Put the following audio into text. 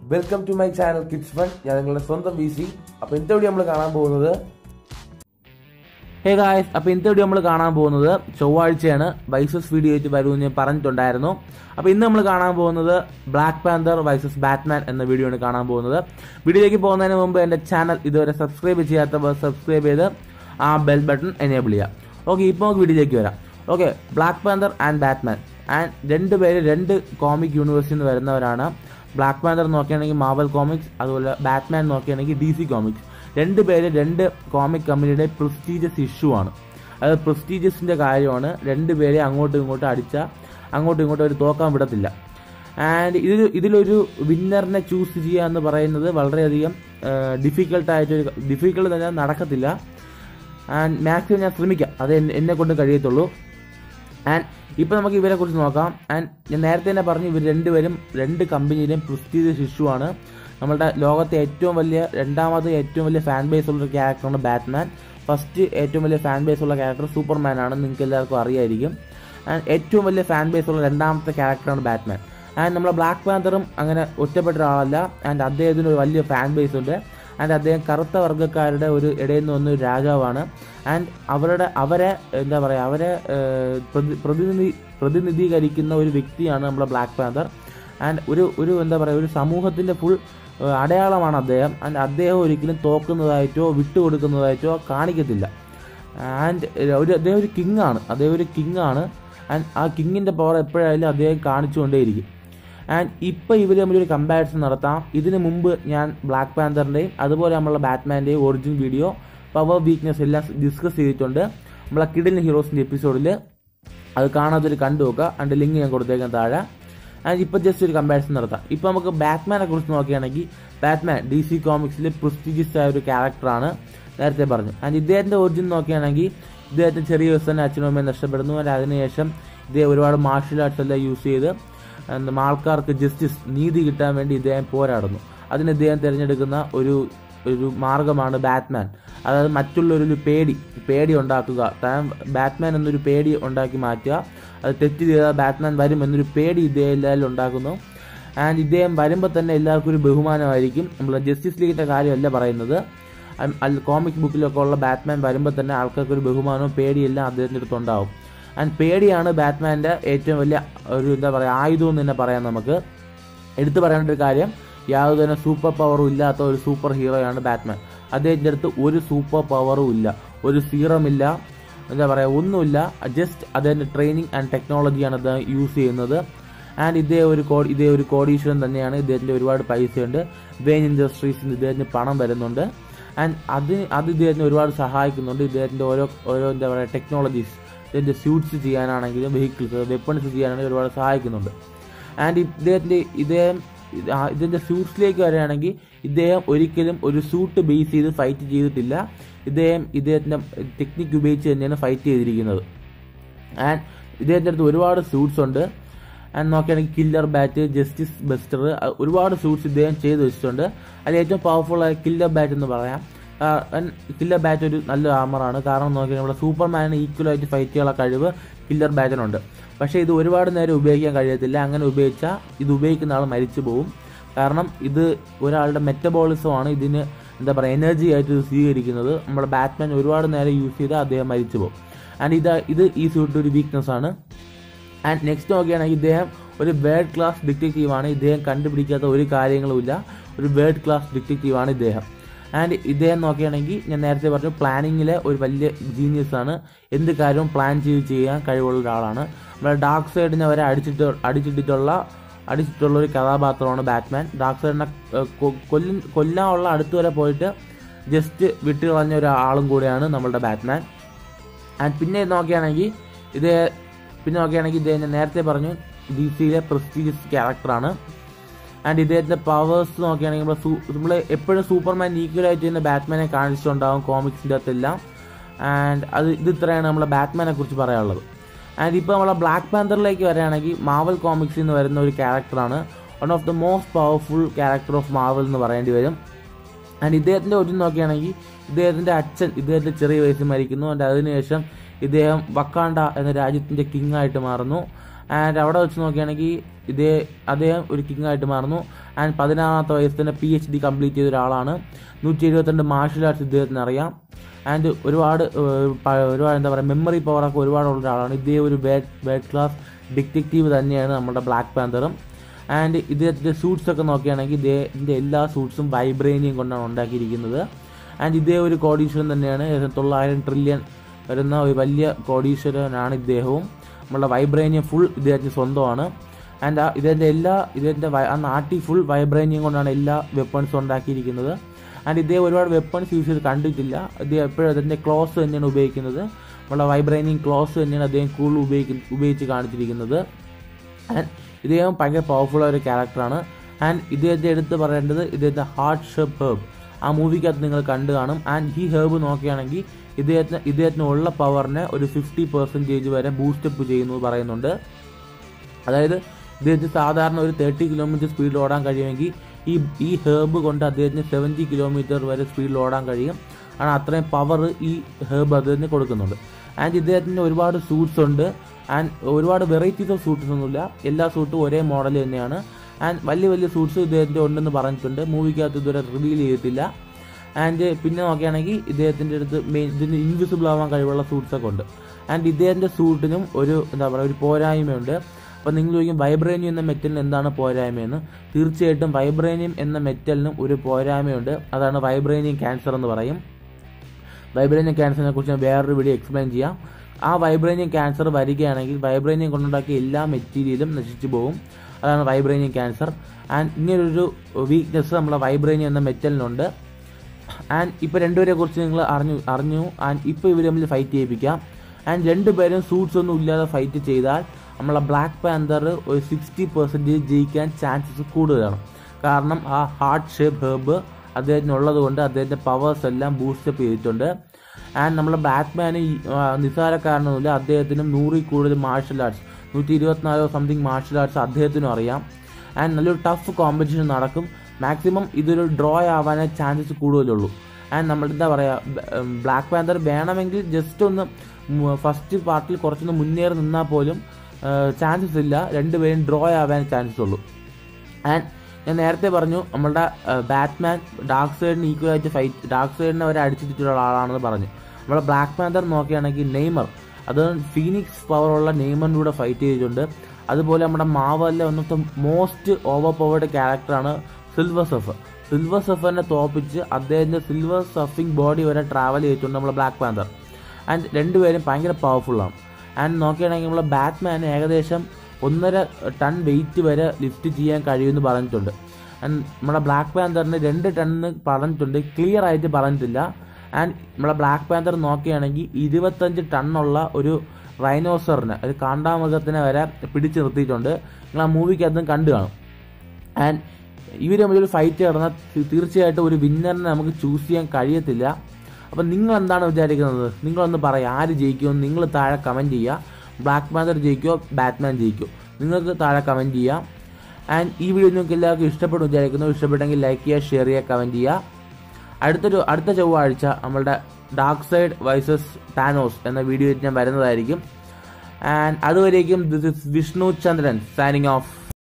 welcome to my channel kids fun ഞാൻ നിങ്ങളുടെ സ്വന്തം വി സി അപ്പോൾ ഇന്നത്തെ വീഡിയോ നമ്മൾ കാണാൻ പോകുന്നത് ഹേ ഗായ്സ് അപ്പോൾ ഇന്നത്തെ വീഡിയോ നമ്മൾ കാണാൻ പോകുന്നത് ചൊവ്വാഴ്ചയാണ് വൈസസ് വീഡിയോ ആയിട്ട് വരുമെന്ന് ഞാൻ പറഞ്ഞിട്ടുണ്ടായിരുന്നു അപ്പോൾ ഇന്ന് നമ്മൾ കാണാൻ പോകുന്നത് ബ്ലാക്ക് പാന്തർ വൈസസ് ബാറ്റ്മാൻ എന്ന വീഡിയോ ആണ് കാണാൻ പോകുന്നത് വീഡിയോയിലേക്ക് പോകുന്നതിന് മുമ്പ് എൻ്റെ ചാനൽ ഇതുവരെ സബ്സ്ക്രൈബ് ചെയ്യാത്തവർ സബ്സ്ക്രൈബ് ചെയ്ത് ആ ബെൽ ബട്ടൺ എനേബിൾ ചെയ്യാം ഓക്കെ ഇപ്പോൾ നമുക്ക് വീഡിയോയിലേക്ക് വരാം okay Black Panther and Batman and രണ്ട് പേര് രണ്ട് കോമിക് യൂണിവേഴ്സിൽ നിന്ന് വരുന്നവരാണ് ബ്ലാക്ക് പാന്തർ നോക്കുകയാണെങ്കിൽ മാവൽ കോമിക്സ് അതുപോലെ ബാറ്റ്മാൻ നോക്കുകയാണെങ്കിൽ ഡി സി കോമിക്സ് രണ്ട് പേര് രണ്ട് കോമിക് കമ്പനിയുടെ പ്രസ്റ്റീജിയസ് ഇഷ്യൂ ആണ് അത് പ്രസ്റ്റീജിയസിൻ്റെ കാര്യമാണ് രണ്ട് പേരെ അങ്ങോട്ടും ഇങ്ങോട്ടും അടിച്ചാൽ അങ്ങോട്ടും ഇങ്ങോട്ടും അവർ തോക്കാൻ വിടത്തില്ല ആൻഡ് ഇതിൽ ഇതിലൊരു വിന്നറിനെ ചൂസ് ചെയ്യുക എന്ന് പറയുന്നത് വളരെയധികം ഡിഫിക്കൽട്ടായിട്ടൊരു ഡിഫിക്കൽട്ട് തന്നെ നടക്കത്തില്ല ആൻഡ് മാക്സിമം ഞാൻ ശ്രമിക്കാം അത് എന്നെ- എന്നെ കൊണ്ട് കഴിയത്തുള്ളൂ ആൻഡ് ഇപ്പം നമുക്ക് ഇവരെ കുറിച്ച് നോക്കാം ആൻഡ് ഞാൻ നേരത്തെ തന്നെ പറഞ്ഞു ഇവർ രണ്ടുപേരും രണ്ട് കമ്പനിയിലെയും പ്രസ്റ്റീജിയസ് ഇഷ്യൂ ആണ് നമ്മുടെ ലോകത്തെ ഏറ്റവും വലിയ രണ്ടാമത് ഏറ്റവും വലിയ ഫാൻ ബേസ് ഉള്ള ഒരു ക്യാരക്ടറാണ് ബാറ്റ്മാൻ ഫസ്റ്റ് ഏറ്റവും വലിയ ഫാൻ ബേസ് ഉള്ള ക്യാരക്ടർ സൂപ്പർമാൻ ആണ് നിങ്ങൾക്ക് എല്ലാവർക്കും അറിയായിരിക്കും ആൻഡ് ഏറ്റവും വലിയ ഫാൻ ബേസ് ഉള്ള രണ്ടാമത്തെ ക്യാരക്ടറാണ് ബാറ്റ്മാൻ ആൻഡ് നമ്മളെ ബ്ലാക്ക് പാന്തറും അങ്ങനെ ഒറ്റപ്പെട്ട ഒരാളല്ല ആൻഡ് അദ്ദേഹത്തിന് ഒരു വലിയ ഫാൻ ബേസ് ഉണ്ട് ആൻഡ് അദ്ദേഹം കറുത്ത വർഗ്ഗക്കാരുടെ ഒരു ഇടയിൽ നിന്ന് വന്ന ഒരു രാജാവാണ് ആൻഡ് അവരുടെ അവരെ എന്താ പറയുക അവരെ ഏഹ്, പ്രതി- പ്രതിനിധി പ്രതിനിധീകരിക്കുന്ന ഒരു വ്യക്തിയാണ് നമ്മളെ ബ്ലാക്ക് പാന്തർ ആൻഡ് ഒരു ഒരു എന്താ പറയുക ഒരു സമൂഹത്തിൻ്റെ ഫുൾ അടയാളമാണ് അദ്ദേഹം ആൻഡ് അദ്ദേഹം ഒരിക്കലും തോക്കുന്നതായിട്ടോ വിട്ടുകൊടുക്കുന്നതായിട്ടോ കാണിക്കത്തില്ല ആൻഡ് ഒരു അദ്ദേഹം ഒരു കിങ് ആണ് അദ്ദേഹം ഒരു കിങ് ആണ് ആൻഡ് ആ കിങ്ങിൻ്റെ പവർ എപ്പോഴായാലും അദ്ദേഹം കാണിച്ചുകൊണ്ടേയിരിക്കും ആൻഡ് ഇപ്പോൾ ഇവർ തമ്മിലൊരു കമ്പാരിസൺ നടത്താം ഇതിന് മുമ്പ് ഞാൻ ബ്ലാക്ക് പാന്തറിൻ്റെയും അതുപോലെ നമ്മളെ ബാറ്റ്മാൻ്റെയും ഒറിജിനൽ വീഡിയോ പവർ വീക്ക്നെസ് എല്ലാം ഡിസ്കസ് ചെയ്തിട്ടുണ്ട് നമ്മളെ കിഡിൽ ഹീറോസിൻ്റെ എപ്പിസോഡിൽ അത് കാണാത്തൊരു കണ്ടു നോക്കുക അതിൻ്റെ ലിങ്ക് ഞാൻ കൊടുത്തേക്കാം താഴെ ആൻഡ് ഇപ്പോൾ ജസ്റ്റ് ഒരു കമ്പാരിസൺ നടത്താം ഇപ്പോൾ നമുക്ക് ബാറ്റ്മാനെ കുറിച്ച് നോക്കുകയാണെങ്കിൽ ബാറ്റ്മാൻ ഡി സി കോമിക്സിലെ പ്രസ്റ്റീജിയസ് ആയ ഒരു ക്യാരക്ടറാണ് നേരത്തെ പറഞ്ഞു ആൻഡ് ഇദ്ദേഹത്തിൻ്റെ ഒറിജിൻ നോക്കുകയാണെങ്കിൽ ഇദ്ദേഹത്തിന് ചെറിയ ദിവസം തന്നെ അച്ഛനും അമ്മയും നഷ്ടപ്പെടുന്നു ആൻഡ് അതിനുശേഷം ഇദ്ദേഹം ഒരുപാട് മാർഷൽ ആർട്സ് എല്ലാം യൂസ് ചെയ്ത് എന്താ ആൾക്കാർക്ക് ജസ്റ്റിസ് നീതി കിട്ടാൻ വേണ്ടി ഇദ്ദേഹം പോരാടുന്നു അതിന് ഇദ്ദേഹം തിരഞ്ഞെടുക്കുന്ന ഒരു ഒരു മാർഗമാണ് ബാറ്റ്മാൻ അതായത് മറ്റുള്ളൊരു പേടി പേടി ഉണ്ടാക്കുക താൻ ബാറ്റ്മാൻ എന്നൊരു പേടി ഉണ്ടാക്കി മാറ്റുക അത് തെറ്റ് ചെയ്താൽ ബാറ്റ്മാൻ വരും എന്നൊരു പേടി ഇദ്ദേഹം എല്ലാവരും ഉണ്ടാക്കുന്നു ആൻഡ് ഇദ്ദേഹം വരുമ്പോൾ തന്നെ എല്ലാവർക്കും ഒരു ബഹുമാനമായിരിക്കും നമ്മൾ ജസ്റ്റിസ് ലീഗിൻ്റെ കാര്യമല്ല പറയുന്നത് കോമിക് ബുക്കിലൊക്കെ ഉള്ള ബാറ്റ്മാൻ വരുമ്പോൾ തന്നെ ആൾക്കാർക്ക് ഒരു ബഹുമാനവും പേടിയെല്ലാം അദ്ദേഹത്തിൻ്റെ അടുത്തുണ്ടാവും ആൻഡ് പേടിയാണ് ബാറ്റ്മാൻ്റെ ഏറ്റവും വലിയ ഒരു എന്താ പറയുക ആയുധം എന്ന് തന്നെ പറയാം നമുക്ക് എടുത്തു പറയേണ്ട ഒരു കാര്യം യാതൊരു തന്നെ സൂപ്പർ പവറും ഇല്ലാത്ത ഒരു സൂപ്പർ ഹീറോയാണ് ബാറ്റ്മാൻ അദ്ദേഹത്തിൻ്റെ അടുത്ത് ഒരു സൂപ്പർ പവറും ഇല്ല ഒരു സീറമില്ല എന്താ പറയുക ഒന്നുമില്ല ജസ്റ്റ് അദ്ദേഹത്തിൻ്റെ ട്രെയിനിങ് ആൻഡ് ടെക്നോളജിയാണ് അദ്ദേഹം യൂസ് ചെയ്യുന്നത് ആൻഡ് ഇദ്ദേഹം ഒരു കോ ഇദ്ദേഹം ഒരു കോടീശ്വരൻ തന്നെയാണ് ഇദ്ദേഹത്തിൻ്റെ ഒരുപാട് പൈസയുണ്ട് വെയിൻ ഇൻഡസ്ട്രീസിൽ നിന്ന് ഇദ്ദേഹത്തിന് പണം വരുന്നുണ്ട് ആൻഡ് അത് അത് ഇദ്ദേഹത്തിന് ഒരുപാട് സഹായിക്കുന്നുണ്ട് ഇദ്ദേഹത്തിൻ്റെ ഓരോ ഓരോ എന്താ പറയുക ടെക്നോളജീസ് ഇതിൻ്റെ സ്യൂട്ട്സ് ചെയ്യാനാണെങ്കിലും വെഹിക്കിൾസ് വെപ്പൺസ് ചെയ്യാനാണെങ്കിലും ഒരുപാട് സഹായിക്കുന്നുണ്ട് ആൻഡ് ഇദ്ദേഹത്തിൻ്റെ ഇദ്ദേഹം ഇത് ആ ഇതിൻ്റെ സ്യൂട്ട്സിലേക്ക് വരികയാണെങ്കിൽ ഇദ്ദേഹം ഒരിക്കലും ഒരു സൂട്ട് ബേസ് ചെയ്ത് ഫൈറ്റ് ചെയ്തിട്ടില്ല ഇദ്ദേഹം ഇദ്ദേഹത്തിൻ്റെ ടെക്നിക്ക് ഉപയോഗിച്ച് തന്നെയാണ് ഫൈറ്റ് ചെയ്തിരിക്കുന്നത് ആൻഡ് ഇദ്ദേഹത്തിൻ്റെ അടുത്ത് ഒരുപാട് സൂട്ട്സ് ഉണ്ട് ആൻഡ് നോക്കുകയാണെങ്കിൽ കില്ലർ ബാറ്റ് ജസ്റ്റിസ് ബസ്റ്റർ ഒരുപാട് സൂട്ട്സ് ഇദ്ദേഹം ചെയ്ത് വെച്ചിട്ടുണ്ട് അതിൽ ഏറ്റവും പവർഫുൾ ആയ കില്ലർ ബാറ്റ് എന്ന് പറയാം കില്ലർ ബാറ്റ് ഒരു നല്ല ആമറാണ് കാരണം നോക്കിയാൽ നമ്മുടെ സൂപ്പർമാനിന് ഈക്വലായിട്ട് ഫൈറ്റ് ചെയ്യാനുള്ള കഴിവ് കില്ലർ ബാറ്റിനുണ്ട് പക്ഷേ ഇത് ഒരുപാട് നേരം ഉപയോഗിക്കാൻ കഴിയത്തില്ല അങ്ങനെ ഉപയോഗിച്ചാൽ ഇത് ഉപയോഗിക്കുന്ന ആൾ മരിച്ചു പോകും കാരണം ഇത് ഒരാളുടെ മെറ്റബോളിസമാണ് ഇതിന് എന്താ പറയുക എനർജി ആയിട്ട് ഇത് സ്വീകരിക്കുന്നത് നമ്മുടെ ബാറ്റ്മാൻ ഒരുപാട് നേരം യൂസ് ചെയ്താൽ അദ്ദേഹം മരിച്ചു പോകും ആൻഡ് ഇത് ഇത് ഈ സ്യൂട്ട് ഒരു വീക്ക്നെസ് ആണ് ആൻഡ് നെക്സ്റ്റ് നോക്കുകയാണെങ്കിൽ ഇദ്ദേഹം ഒരു വേർഡ് ക്ലാസ് ഡിറ്റക്റ്റീവ് ആണ് ഇദ്ദേഹം കണ്ടുപിടിക്കാത്ത ഒരു കാര്യങ്ങളുമില്ല ഒരു വേർഡ് ക്ലാസ് ഡിറ്റക്റ്റീവ് ആണ് ഇദ്ദേഹം ആൻഡ് ഇദ്ദേഹം നോക്കുകയാണെങ്കിൽ ഞാൻ നേരത്തെ പറഞ്ഞു പ്ലാനിങ്ങിലെ ഒരു വലിയ ജീനിയസ് ആണ് എന്ത് കാര്യവും പ്ലാൻ ചെയ്ത് ചെയ്യാൻ കഴിവുള്ള ഒരാളാണ് നമ്മുടെ ഡാർക്ക് സൈഡിനെ വരെ അടിച്ചിട്ട് അടിച്ചിട്ടിട്ടുള്ള അടിച്ചിട്ടുള്ള ഒരു കഥാപാത്രമാണ് ബാറ്റ്മാൻ ഡാർക്ക് സൈഡിനെ കൊല്ലൻ കൊല്ലാനുള്ള അടുത്ത് വരെ പോയിട്ട് ജസ്റ്റ് വിട്ടുകളഞ്ഞ ഒരാളും കൂടെയാണ് നമ്മളുടെ ബാറ്റ്മാൻ ആൻഡ് പിന്നെ നോക്കുകയാണെങ്കിൽ ഇത് പിന്നെ നോക്കുകയാണെങ്കിൽ ഇദ്ദേഹം ഞാൻ നേരത്തെ പറഞ്ഞു ഡി സിയിലെ പ്രസ്റ്റീജിയസ് ക്യാരക്ടറാണ് ആൻഡ് ഇദ്ദേഹത്തിൻ്റെ പവേഴ്സ് നോക്കുകയാണെങ്കിൽ നമ്മൾ നമ്മൾ എപ്പോഴും സൂപ്പർമാൻ ഈക്വലായിട്ട് തന്നെ ബാറ്റ്മാനെ കാണിച്ചിട്ടുണ്ടാകും കോമിക്സിൻ്റെ അകത്തെല്ലാം ആൻഡ് അത് ഇത് ഇത്രയാണ് നമ്മളെ ബാറ്റ്മാനെ കുറിച്ച് പറയാനുള്ളത് ആൻഡ് ഇപ്പോൾ നമ്മളെ ബ്ലാക്ക് പാന്തറിലേക്ക് വരികയാണെങ്കിൽ മാവൽ കോമിക്സിൽ നിന്ന് വരുന്ന ഒരു ക്യാരക്ടറാണ് one of the most powerful character of Marvel എന്ന് പറയേണ്ടി വരും ആൻഡ് ഇദ്ദേഹത്തിൻ്റെ ഒരു നോക്കുകയാണെങ്കിൽ ഇദ്ദേഹത്തിൻ്റെ അച്ഛൻ ഇദ്ദേഹത്തിൻ്റെ ചെറിയ വയസ്സിൽ മരിക്കുന്നു ആൻഡ് അതിനുശേഷം ഇദ്ദേഹം വക്കാണ്ട എന്ന രാജ്യത്തിൻ്റെ കിങ് ആയിട്ട് മാറുന്നു ആൻഡ് അവിടെ വെച്ച് നോക്കുകയാണെങ്കിൽ ഇതേ അദ്ദേഹം ഒരു കിങ് ആയിട്ട് മാറുന്നു ആൻഡ് പതിനാറാമത്തെ വയസ്സിൽ തന്നെ പി എച്ച് ഡി കംപ്ലീറ്റ് ചെയ്ത ഒരാളാണ് നൂറ്റി എഴുപത്തിരണ്ട് മാർഷൽ ആർട്സ് ഇദ്ദേഹത്തിന് അറിയാം ആൻഡ് ഒരുപാട് ഏഹ്, പ- ഒരുപാട് എന്താ പറയുക മെമ്മറി പവറൊക്കെ ഒരുപാടുള്ള ഒരാളാണ് ഇദ്ദേഹം ഒരു ബേഡ് ബേഡ് ക്ലാസ് ഡിറ്റക്റ്റീവ് തന്നെയാണ് നമ്മുടെ ബ്ലാക്ക് പാന്തറും ആൻഡ് ഇദ്ദേഹത്തിൻ്റെ സൂട്ട്സ് ഒക്കെ നോക്കുകയാണെങ്കിൽ ഇദ്ദേഹത്തിൻ്റെ എല്ലാ സൂട്ട്സും വൈബ്രേനിയം കൊണ്ടാണ് ഉണ്ടാക്കിയിരിക്കുന്നത് ആൻഡ് ഇദ്ദേഹം ഒരു കോടീശ്വരൻ തന്നെയാണ് ഏകദേശം തൊള്ളായിരം ട്രില്യൺ വരുന്ന ഒരു വലിയ കോടീശ്വരനാണ് ഇദ്ദേഹവും നമ്മളുടെ വൈബ്രേനിയം ഫുൾ ഇദ്ദേഹത്തിന് സ്വന്തമാണ് ആൻഡ് ഇതിൻ്റെ എല്ലാ ഇതിൻ്റെ ആ നാട്ടിൽ ഫുൾ വൈബ്രേനിയം കൊണ്ടാണ് എല്ലാ വെപ്പൺസും ഉണ്ടാക്കിയിരിക്കുന്നത് ആൻഡ് ഇദ്ദേഹം ഒരുപാട് വെപ്പൺസ് യൂസ് ചെയ്ത് കണ്ടിട്ടില്ല ഇദ്ദേഹം എപ്പോഴും അതിൻ്റെ ക്ലോസ് തന്നെയാണ് ഉപയോഗിക്കുന്നത് നമ്മളെ വൈബ്രേനിയം ക്ലോസ് തന്നെയാണ് അദ്ദേഹം കൂടുതൽ ഉപയോഗിക്കുന്ന ഉപയോഗിച്ച് കാണിച്ചിരിക്കുന്നത് ആൻഡ് ഇദ്ദേഹം ഭയങ്കര പവർഫുൾ ആയ ഒരു ക്യാരക്ടറാണ് ആൻഡ് ഇദ്ദേഹത്തെ എടുത്ത് പറയേണ്ടത് ഇദ്ദേഹത്തെ ഹാർട്ട് ഷെപ്പ് ഹേബ് ആ മൂവിക്കകത്ത് നിങ്ങൾ കണ്ടു കാണും ആൻഡ് ഈ ഹേബ് നോക്കുകയാണെങ്കിൽ ഇദ്ദേഹത്തിന് ഇദ്ദേഹത്തിന് ഉള്ള പവറിനെ ഒരു ഫിഫ്റ്റി പെർസെൻറ്റേജ് വരെ ബൂസ്റ്റപ്പ് ചെയ്യുന്നു എന്ന് പറയുന്നുണ്ട് അതായത് ഇദ്ദേഹത്തിന് സാധാരണ ഒരു തേർട്ടി കിലോമീറ്റർ സ്പീഡിൽ ഓടാൻ കഴിയുമെങ്കിൽ ഈ ഈ ഹേബ് കൊണ്ട് അദ്ദേഹത്തിന് സെവൻറ്റി കിലോമീറ്റർ വരെ സ്പീഡിൽ ഓടാൻ കഴിയും ആണ് അത്രയും പവർ ഈ ഹേബ് അദ്ദേഹത്തിന് കൊടുക്കുന്നുണ്ട് ആൻഡ് ഇദ്ദേഹത്തിന് ഒരുപാട് സൂട്ട്സ് ഉണ്ട് ആൻഡ് ഒരുപാട് വെറൈറ്റീസ് ഓഫ് സൂട്ട്സ് ഒന്നുമില്ല എല്ലാ സൂട്ടും ഒരേ മോഡൽ തന്നെയാണ് ആൻഡ് വലിയ വലിയ സൂട്ട്സ് ഇദ്ദേഹത്തിൻ്റെ ഉണ്ടെന്ന് പറഞ്ഞിട്ടുണ്ട് മൂവിക്കകത്ത് ഇതുവരെ റിവീൽ ചെയ്തിട്ടില്ല ആൻഡ് പിന്നെ നോക്കുകയാണെങ്കിൽ ഇദ്ദേഹത്തിൻ്റെ അടുത്ത് മെയിൻ ഇതിന് ഇൻവിസിബിൾ ആവാൻ കഴിവുള്ള സൂട്ട്സ് ഒക്കെ ഉണ്ട് ആൻഡ് ഇദ്ദേഹത്തിൻ്റെ സൂട്ടിനും ഒരു എന്താ പറയുക ഒരു പോരായ്മയുണ്ട് അപ്പോൾ നിങ്ങൾ ചോദിക്കും വൈബ്രേനിയം എന്ന മെറ്റലിന് എന്താണ് പോരായ്മയെന്ന് തീർച്ചയായിട്ടും വൈബ്രേനിയം എന്ന മെറ്റലിനും ഒരു പോരായ്മയുണ്ട് അതാണ് വൈബ്രേനിയം ക്യാൻസർ എന്ന് പറയും വൈബ്രേനിയം ക്യാൻസറിനെ കുറിച്ച് ഞാൻ വേറൊരു വീഡിയോ എക്സ്പ്ലെയിൻ ചെയ്യാം ആ വൈബ്രേനിയം ക്യാൻസർ വരികയാണെങ്കിൽ വൈബ്രേനിയം കൊണ്ടുണ്ടാക്കിയ എല്ലാ മെറ്റീരിയലും നശിച്ചു പോകും അതാണ് വൈബ്രേനിയം ക്യാൻസർ ആൻഡ് ഇങ്ങനൊരു വീക്ക്നെസ് നമ്മളെ വൈബ്രേനിയം എന്ന മെറ്റലിനുണ്ട് ആൻഡ് ഇപ്പോൾ രണ്ടുപേരെ കുറിച്ച് നിങ്ങൾ അറിഞ്ഞു അറിഞ്ഞു ആൻഡ് ഇപ്പോൾ ഇവർ തമ്മിൽ ഫൈറ്റ് ചെയ്യിപ്പിക്കാം ആൻഡ് രണ്ടുപേരും സൂട്ട്സ് ഒന്നും ഇല്ലാതെ ഫൈറ്റ് ചെയ്താൽ നമ്മളെ ബ്ലാക്ക് പാന്തർ ഒരു സിക്സ്റ്റി പെർസെൻറ്റേജ് ജയിക്കാൻ ചാൻസസ് കൂടുതലാണ് കാരണം ആ ഹാർട്ട് ഷേപ്പ് ഹേബ് അദ്ദേഹത്തിനുള്ളത് കൊണ്ട് അദ്ദേഹത്തിൻ്റെ പവേഴ്സ് എല്ലാം ബൂസ്റ്റപ്പ് ചെയ്തിട്ടുണ്ട് ആൻഡ് നമ്മളെ ബാറ്റ്മാന് നിസ്സാരക്കാരനൊന്നുമില്ല അദ്ദേഹത്തിനും നൂറിൽ കൂടുതൽ മാർഷൽ ആർട്സ് നൂറ്റി ഇരുപത്തിനാലോ സംതിങ് മാർഷൽ ആർട്സ് അദ്ദേഹത്തിനും അറിയാം ആൻഡ് നല്ലൊരു ടഫ് കോമ്പറ്റീഷൻ നടക്കും മാക്സിമം ഇതൊരു ഡ്രോ ആവാനേ ചാൻസസ് കൂടുതലുള്ളൂ ആൻഡ് നമ്മൾ എന്താ പറയുക ബ്ലാക്ക് പാന്തർ വേണമെങ്കിൽ ജസ്റ്റ് ഒന്ന് ഫസ്റ്റ് പാർട്ടിൽ കുറച്ചൊന്ന് മുന്നേറി നിന്നാൽ പോലും ചാൻസസ് ഇല്ല രണ്ടുപേരും ഡ്രോ ആവാൻ ചാൻസസ് ഉള്ളൂ ആൻഡ് ഞാൻ നേരത്തെ പറഞ്ഞു നമ്മളുടെ ബാറ്റ്മാൻ ഡാർക്ക് സൈഡിന് ഈക്വൽ ആയിട്ട് ഫൈറ്റ് ഡാർക്ക് സൈഡിനെ അവരെ അടിച്ചിട്ടുള്ള ആളാണെന്ന് പറഞ്ഞു നമ്മുടെ ബ്ലാക്ക് പാന്തർ നോക്കുകയാണെങ്കിൽ നെയ്മർ അത് ഫീനിക്സ് പവറുള്ള നെയ്മറിൻ്റെ കൂടെ ഫൈറ്റ് ചെയ്തിട്ടുണ്ട് അതുപോലെ നമ്മുടെ മാവലിലെ ഒന്നത്തെ മോസ്റ്റ് ഓവർ പവേർഡ് ക്യാരക്ടറാണ് സിൽവർ സഫർ സിൽവർ സഫറിനെ തോപ്പിച്ച് അദ്ദേഹത്തിൻ്റെ സിൽവർ സഫിങ് ബോഡി വരെ ട്രാവൽ ചെയ്തിട്ടുണ്ട് നമ്മുടെ ബ്ലാക്ക് പാന്തർ ആൻഡ് രണ്ടുപേരും ഭയങ്കര പവർഫുള്ളാണ് ആൻഡ് നോക്കുകയാണെങ്കിൽ നമ്മളെ ബാറ്റ്മാൻ ഏകദേശം ഒന്നര ടൺ വെയിറ്റ് വരെ ലിഫ്റ്റ് ചെയ്യാൻ കഴിയുമെന്ന് പറഞ്ഞിട്ടുണ്ട് ആൻഡ് നമ്മുടെ ബ്ലാക്ക് പാന്തറിന് രണ്ട് ടണ്ണ് പറഞ്ഞിട്ടുണ്ട് ക്ലിയർ ആയിട്ട് പറഞ്ഞിട്ടില്ല ആൻഡ് നമ്മളെ ബ്ലാക്ക് പാന്തർ നോക്കുകയാണെങ്കിൽ ഇരുപത്തഞ്ച് ടണ്ണുള്ള ഒരു റൈനോസറിനെ ഒരു കാണ്ടാമൃഗത്തിനെ വരെ പിടിച്ചു നിർത്തിയിട്ടുണ്ട് നിങ്ങൾ ആ മൂവിക്ക് അതും കണ്ടു കാണും ആൻഡ് ഇവർ തമ്മിലൊരു ഫൈറ്റ് നടന്നാൽ തീർച്ചയായിട്ടും ഒരു വിന്നറിനെ നമുക്ക് ചൂസ് ചെയ്യാൻ കഴിയത്തില്ല അപ്പം നിങ്ങൾ എന്താണ് വിചാരിക്കുന്നത് നിങ്ങളൊന്ന് പറയാം ആര് ജയിക്കുമെന്ന് നിങ്ങൾ താഴെ കമൻറ്റ് ചെയ്യുക ബ്ലാക്ക് പാന്തർ ജയിക്കുമോ ബാറ്റ്മാൻ ജയിക്കുമോ നിങ്ങൾക്ക് താഴെ കമൻറ്റ് ചെയ്യാം ആൻഡ് ഈ വീഡിയോ നിങ്ങൾക്ക് എല്ലാവർക്കും ഇഷ്ടപ്പെടും വിചാരിക്കുന്നു ഇഷ്ടപ്പെട്ടെങ്കിൽ ലൈക്ക് ചെയ്യുക ഷെയർ ചെയ്യുക കമൻറ്റ് ചെയ്യുക അടുത്തൊരു അടുത്ത ചൊവ്വാഴ്ച നമ്മളുടെ ഡാർക്ക് സൈഡ് വൈസസ് താനോസ് എന്ന വീഡിയോ ഞാൻ വരുന്നതായിരിക്കും ആൻഡ് അതുവരേക്കും this is Vishnu Chandran signing of